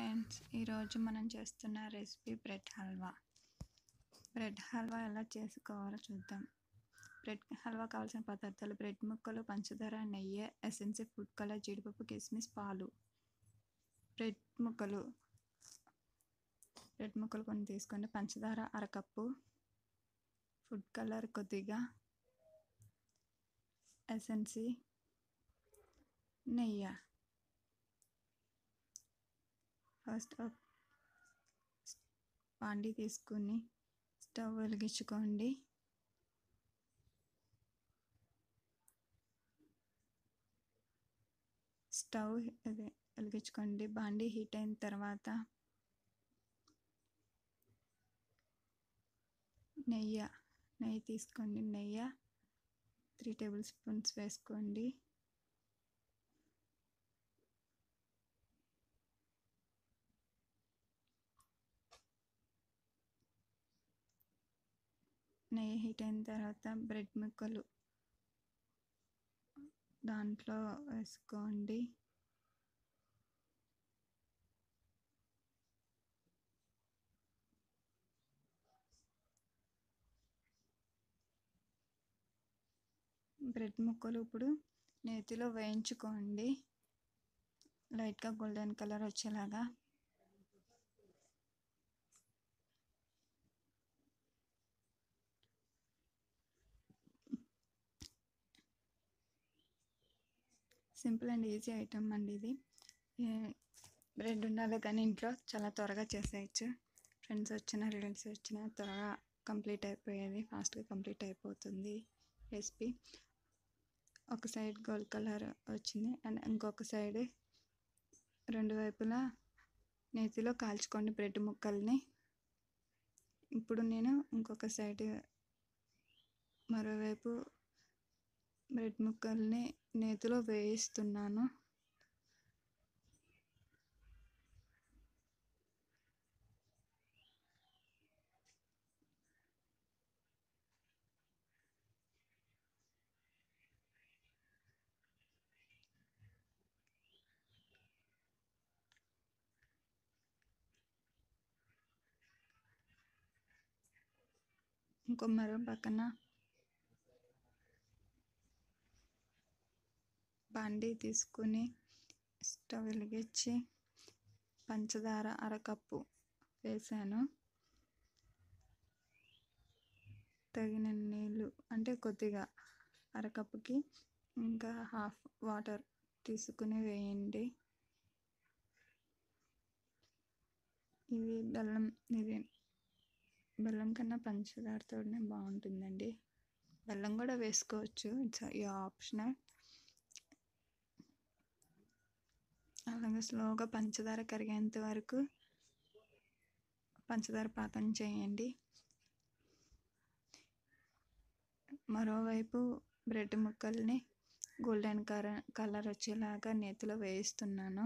friends ఈరోజు మనం చేస్తున్న recipe bread halwa bread halwa ఎలా చేసుకోవాలో చూద్దాం బ్రెడ్ హల్వా కావాల్సిన పదార్థాలు బ్రెడ్ ముక్కలు పంచదార నెయ్యి ఎసెన్సీ ఫుడ్ కలర్ జీడిపప్పు కిస్మిస్ పాలు బ్రెడ్ ముక్కలు బ్రెడ్ ముక్కలు కొన్ని తీసుకోండి పంచదార అరకప్పు ఫుడ్ కలర్ కొద్దిగా ఎసెన్సీ నెయ్యి ఫస్ట్ పాండి తీసుకుని స్టవ్ వెలిగించుకోండి స్టవ్ అదే వెలిగించుకోండి బాండి హీట్ అయిన తర్వాత నెయ్యి నెయ్యి తీసుకోండి నెయ్యి త్రీ టేబుల్ స్పూన్స్ వేసుకోండి నెయ్యి హీట్ అయిన తర్వాత బ్రెడ్ ముక్కలు దాంట్లో వేసుకోండి బ్రెడ్ ముక్కలు ఇప్పుడు నేతిలో వేయించుకోండి లైట్గా గోల్డెన్ కలర్ వచ్చేలాగా సింపుల్ అండ్ ఈజీ ఐటమ్ అండి ఇది బ్రెడ్ ఉండాలి కానీ ఇంట్లో చాలా త్వరగా చేసేయచ్చు ఫ్రెండ్స్ వచ్చిన రిలేటివ్స్ వచ్చిన త్వరగా కంప్లీట్ అయిపోయేది ఫాస్ట్గా కంప్లీట్ అయిపోతుంది రెసిపీ ఒక సైడ్ గోల్డ్ కలర్ వచ్చింది అండ్ ఇంకొక సైడ్ రెండు వైపులా నేతిలో కాల్చుకోండి బ్రెడ్ ముక్కల్ని ఇప్పుడు నేను ఇంకొక సైడ్ మరోవైపు బ్రెడ్ ముక్కల్ని నేతిలో వేయిస్తున్నాను ఇంకో మరో పక్కన బండి తీసుకుని స్టవ్ వెలిగించి పంచదార అరకప్పు వేసాను తగిన నీళ్ళు అంటే కొద్దిగా అరకప్పుకి ఇంకా హాఫ్ వాటర్ తీసుకుని వేయండి ఇది బెల్లం ఇది బెల్లం కన్నా పంచదారతోనే బాగుంటుందండి బెల్లం కూడా వేసుకోవచ్చు ఇట్స్ ఆప్షనల్ అలాగే స్లోగా పంచదార కరిగేంత వరకు పంచదార పాకం చేయండి మరోవైపు బ్రెడ్ ముక్కల్ని గోల్డెన్ కలర్ కలర్ వచ్చేలాగా నేతిలో వేయిస్తున్నాను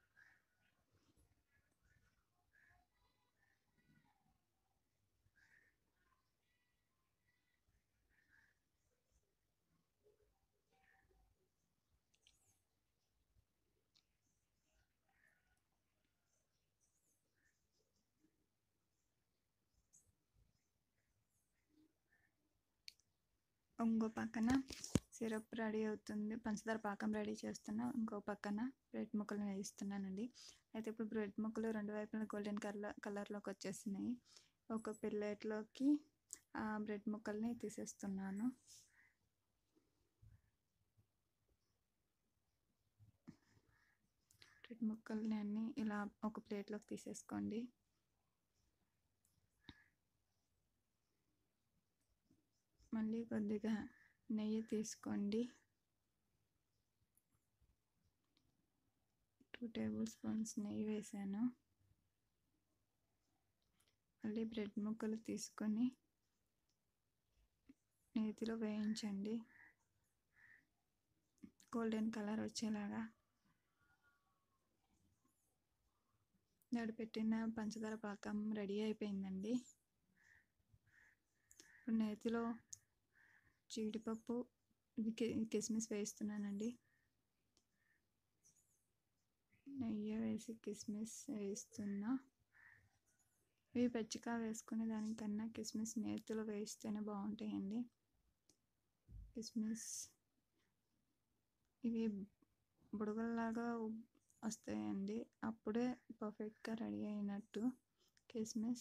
ఇంకో పక్కన సిరప్ రెడీ అవుతుంది పంచదార పాకం రెడీ చేస్తున్నా ఇంకో పక్కన బ్రెడ్ ముక్కలు వేయిస్తున్నానండి అయితే ఇప్పుడు బ్రెడ్ ముక్కలు రెండు వైపులా గోల్డెన్ కలర్ కలర్లోకి వచ్చేసినాయి ఒక ప్లేట్లోకి ఆ బ్రెడ్ ముక్కల్ని తీసేస్తున్నాను బ్రెడ్ ముక్కల్ని అన్నీ ఇలా ఒక ప్లేట్లోకి తీసేసుకోండి మళ్ళీ కొద్దిగా నెయ్యి తీసుకోండి టూ టేబుల్ స్పూన్స్ నెయ్యి వేసాను మళ్ళీ బ్రెడ్ ముక్కలు తీసుకొని నేతిలో వేయించండి గోల్డెన్ కలర్ వచ్చేలాగా పెట్టిన పంచదార పాకం రెడీ అయిపోయిందండి ఇప్పుడు నేతిలో జీడిపప్పు కిస్మిస్ వేస్తున్నానండి నెయ్యి వేసి కిస్మిస్ వేస్తున్నా ఇవి పచ్చిగా వేసుకునే దానికన్నా కిస్మిస్ నేతిలో వేస్తేనే బాగుంటాయండి కిస్మిస్ ఇవి బుడగల్లాగా వస్తాయండి అప్పుడే పర్ఫెక్ట్గా రెడీ అయినట్టు కిస్మిస్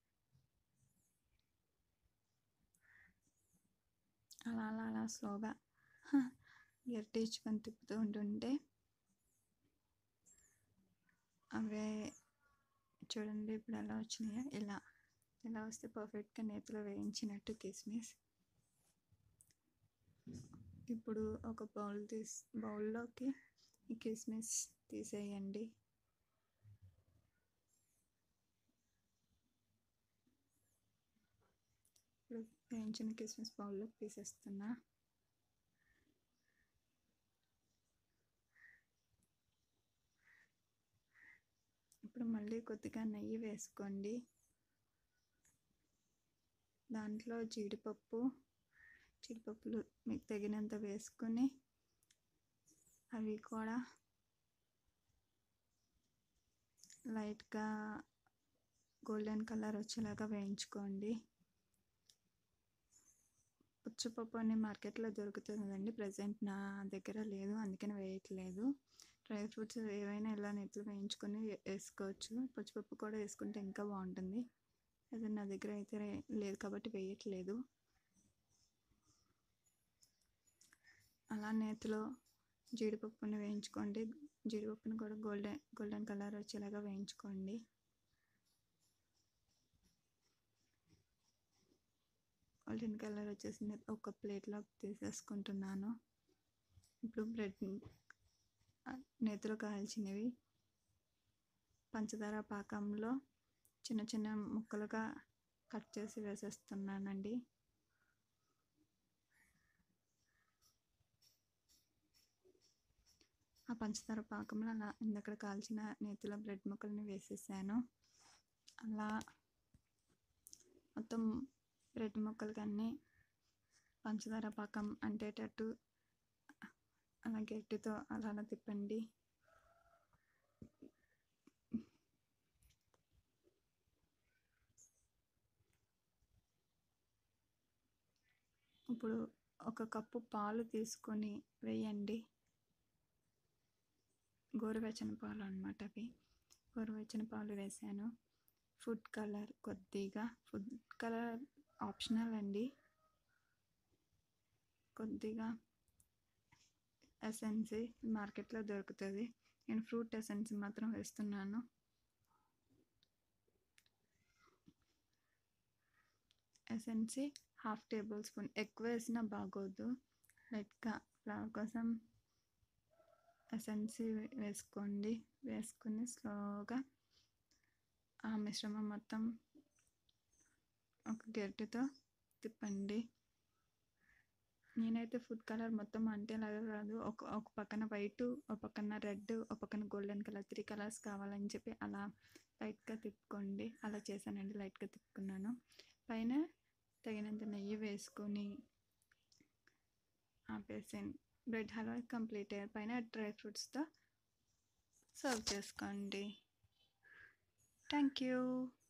అలా అలా అలా స్లోగా గట్టించుకొని తిప్పుతూ ఉంటుంటే అవే చూడండి ఇప్పుడు ఎలా వచ్చినాయో ఇలా ఇలా వస్తే పర్ఫెక్ట్గా నేతిలో వేయించినట్టు కిస్మిస్ ఇప్పుడు ఒక బౌల్ తీసి బౌల్లోకి ఈ కిస్మిస్ తీసేయండి ఇప్పుడు వేయించిన కిస్మిస్ బౌల్లోకి తీసేస్తున్నా ఇప్పుడు మళ్ళీ కొద్దిగా నెయ్యి వేసుకోండి దాంట్లో జీడిపప్పు జీడిపప్పులు మీకు తగినంత వేసుకొని అవి కూడా లైట్గా గోల్డెన్ కలర్ వచ్చేలాగా వేయించుకోండి పుచ్చపప్పు అనే మార్కెట్లో దొరుకుతుందండి ప్రజెంట్ నా దగ్గర లేదు అందుకని వేయట్లేదు డ్రై ఫ్రూట్స్ ఏవైనా ఇలా నెత్తులు వేయించుకొని వేసుకోవచ్చు పుచ్చిపప్పు కూడా వేసుకుంటే ఇంకా బాగుంటుంది అది నా దగ్గర అయితే లేదు కాబట్టి వేయట్లేదు అలా నేతిలో జీడిపప్పుని వేయించుకోండి జీడిపప్పుని కూడా గోల్డెన్ గోల్డెన్ కలర్ వచ్చేలాగా వేయించుకోండి గోల్డెన్ కలర్ వచ్చేసింది ఒక ప్లేట్లో తీసేసుకుంటున్నాను ఇప్పుడు బ్రెడ్ నేతిలో కాల్చినవి పంచదార పాకంలో చిన్న చిన్న ముక్కలుగా కట్ చేసి వేసేస్తున్నానండి ఆ పంచదార పాకంలో అలా ఇందక్కడ కాల్చిన నేతిలో బ్రెడ్ ముక్కల్ని వేసేసాను అలా మొత్తం బ్రెడ్ ముక్కలకి అన్నీ పంచదార పాకం అంటేటట్టు అలా గట్టితో అలా అలా తిప్పండి ఇప్పుడు ఒక కప్పు పాలు తీసుకొని వేయండి గోరువెచ్చని పాలు అనమాట అవి గోరువెచ్చని పాలు వేసాను ఫుడ్ కలర్ కొద్దిగా ఫుడ్ కలర్ ఆప్షనల్ అండి కొద్దిగా ఎసెన్సీ మార్కెట్లో దొరుకుతుంది నేను ఫ్రూట్ ఎసెన్స్ మాత్రం వేస్తున్నాను ఎసెన్సీ హాఫ్ టేబుల్ స్పూన్ ఎక్కువ వేసినా బాగోదు లైట్గా ఫ్లేవర్ కోసం ఎసెన్సీ వేసుకోండి వేసుకుని స్లోగా ఆ మిశ్రమం మొత్తం ఒక గరిటెతో తిప్పండి నేనైతే ఫుడ్ కలర్ మొత్తం అంటేలాగా కాదు ఒక ఒక పక్కన వైట్ ఒక పక్కన రెడ్ ఒక పక్కన గోల్డెన్ కలర్ త్రీ కలర్స్ కావాలని చెప్పి అలా లైట్గా తిప్పుకోండి అలా చేశానండి లైట్గా తిప్పుకున్నాను పైన తగినంత నెయ్యి వేసుకొని ఆపేసాను బ్రెడ్ హల్వా కంప్లీట్ అయ్యారు పైన డ్రై ఫ్రూట్స్తో సర్వ్ చేసుకోండి థ్యాంక్ యూ